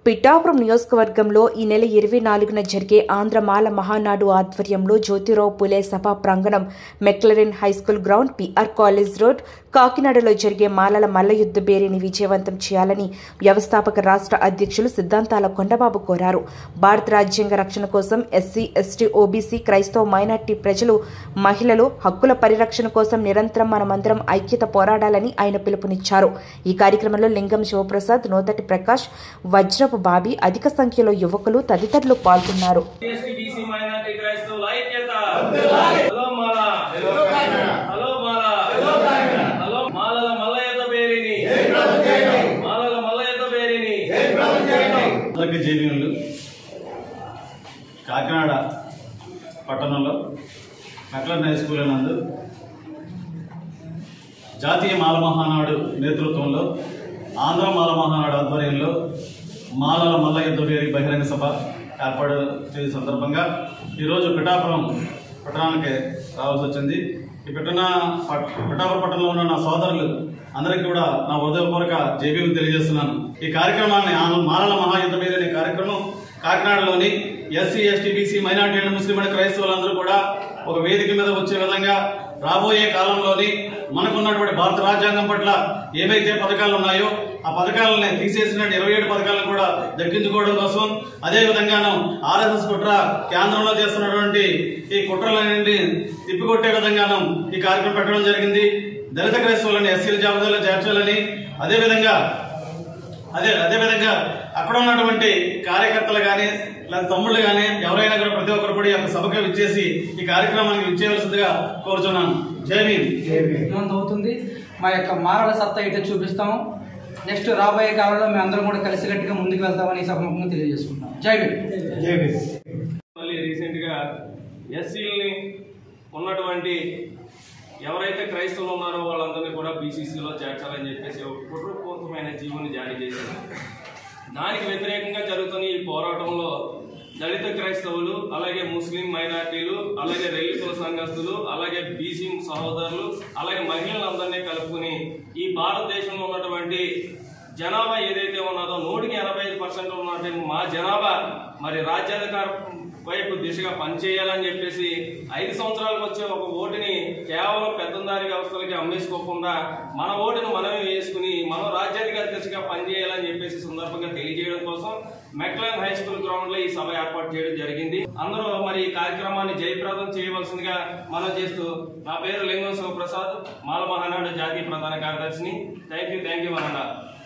పిఠాపురం నియోజకవర్గంలో ఈ నెల ఇరవై నాలుగున జరిగే ఆంధ్రమాల మహానాడు ఆధ్వర్యంలో జ్యోతిరావు పులే సభా ప్రాంగణం McLaurin high school ground PR college road కాకినాడలో జరిగే మాలల మల్లయుద్ధ బేరీని విజయవంతం చేయాలని వ్యవస్థాపక రాష్ట్ర అధ్యక్షులు సిద్ధాంతాల కొండబాబు కోరారు భారత రాజ్యాంగ రక్షణ కోసం ఎస్సీ ఎస్టీ ఓబీసీ క్రైస్తవ మైనార్టీ ప్రజలు మహిళలు హక్కుల పరిరక్షణ కోసం నిరంతరం మనమందరం ఐక్యత పోరాడాలని ఆయన పిలుపునిచ్చారు ఈ కార్యక్రమంలో లింగం శివప్రసాద్ నోతటి ప్రకాష్ వజ్రపు బాబి అధిక సంఖ్యలో యువకులు తదితరులు పాల్గొన్నారు ఎస్టీ బీసీ మైనారిటీ క్రైస్తవుల ఐక్యత hello Mala hello Mala hello మాలల మల్లయ్యత పేరిని మాలల మల్లయ్యత పేరిని అందరికీ జైవీనులు కాకినాడ పట్టణంలో నక్లన్ హై స్కూల్ నందు జాతీయ మాల మహానాడు నేతృత్వంలో ఆంధ్ర మాల మహానాడు ఆధ్వర్యంలో మాలల మల్ల యుద్ధ వేరి బహిరంగ సభ ఏర్పాటు చేసే సందర్భంగా ఈరోజు పిఠాపురం పట్టణానికి రావాల్సి వచ్చింది ఈ పిట్టన పట్- పిఠాపురం పట్టణంలో ఉన్న నా సోదరులు అందరికీ కూడా నా హృదయపూర్వక జేబీలు తెలియజేస్తున్నాను ఈ కార్యక్రమాన్ని ఆ- మాలల మహాయుద్ధ వేరి అనే కార్యక్రమం కాకినాడలోని SC ST BC minority and Muslim and క్రైస్తవులందరూ కూడా ఒక వేదిక మీద వచ్చే విధంగా రాబోయే కాలంలోని మనకున్నటువంటి భారత రాజ్యాంగం పట్ల ఏవైతే పథకాలు ఉన్నాయో ఆ పథకాలని తీసేసిన ఇరవై ఏడు పథకాలను కూడా దక్కించుకోవడం కోసం అదే విధంగాను ఆర్ఎస్ఎస్ కుట్ర కేంద్రంలో చేస్తున్నటువంటి ఈ కుట్రలన్నింటినీ తిప్పికొట్టే విధంగాను ఈ కార్యక్రమం పెట్టడం జరిగింది దళిత క్రైస్తవులని ఎస్సీల జాబితాలో చేర్చాలని అదే విధంగా అదే అదే విధంగా అక్కడ ఉన్నటువంటి కార్యకర్తలు కానీ లేదా తమ్ముళ్ళు కానీ ఎవరైనా కూడా ప్రతి ఒక్కరు కూడా ఈ యొక్క సభకు విచ్చేసి ఈ కార్యక్రమానికి విచ్చేయవలసిందిగా కోరుచున్నాను జై భీమ్ మంత్ అవుతుంది మా యొక్క మారల సత్తా అయితే చూపిస్తాము నెక్స్ట్ రాబోయే కాలంలో మేము అందరం కూడా కలిసికట్టుగా ముందుకు వెళ్తామని ఈ సభముఖంగా తెలియజేసుకుంటాం జై భీమ్ మళ్ళీ రీసెంట్ గా ఎస్సీలని ఉన్నటువంటి ఎవరైతే క్రైస్తవులు ఉన్నారో వాళ్ళందరినీ కూడా బీసీసీలో చేర్చాలని చెప్పేసి ఒక కుట్రపూర్వకమైన జీవోని జారీ చేశారు దానికి వ్యతిరేకంగా జరుగుతున్న ఈ పోరాటంలో దళిత క్రైస్తవులు అలాగే ముస్లిం మైనార్టీలు అలాగే రెల్లికుల సంఘస్థులు అలాగే బీసీ సహోదరులు అలాగే మహిళలందరినీ కలుపుకుని ఈ భారతదేశంలో ఉన్నటువంటి జనాభా ఏదైతే ఉన్నదో నూటికి ఎనభై ఐదు పర్సెంట్ ఉన్నటువంటి మా జనాభా మరి రాజ్యాధికార వైపు దిశగా పనిచేయాలని చెప్పేసి ఐదు సంవత్సరాలకు వచ్చే ఒక ఓటుని కేవలం పెద్దందారి వ్యవస్థలకి అమ్మేసుకోకుండా మన ఓటును మనమే వేసుకుని మనం రాజ్యాధికార దిశగా పనిచేయాలని చెప్పేసి సందర్భంగా తెలియజేయడం కోసం మెక్లైన్ హై స్కూల్ గ్రౌండ్ లో ఈ సభ ఏర్పాటు చేయడం జరిగింది అందరూ మరి ఈ కార్యక్రమాన్ని జయప్రదం చేయవలసిందిగా మనం చేస్తూ నా పేరు లింగం శివప్రసాద్ మాల మహానాడు జాతీయ ప్రధాన కార్యదర్శిని థ్యాంక్ యూ థ్యాంక్ యూ మనండా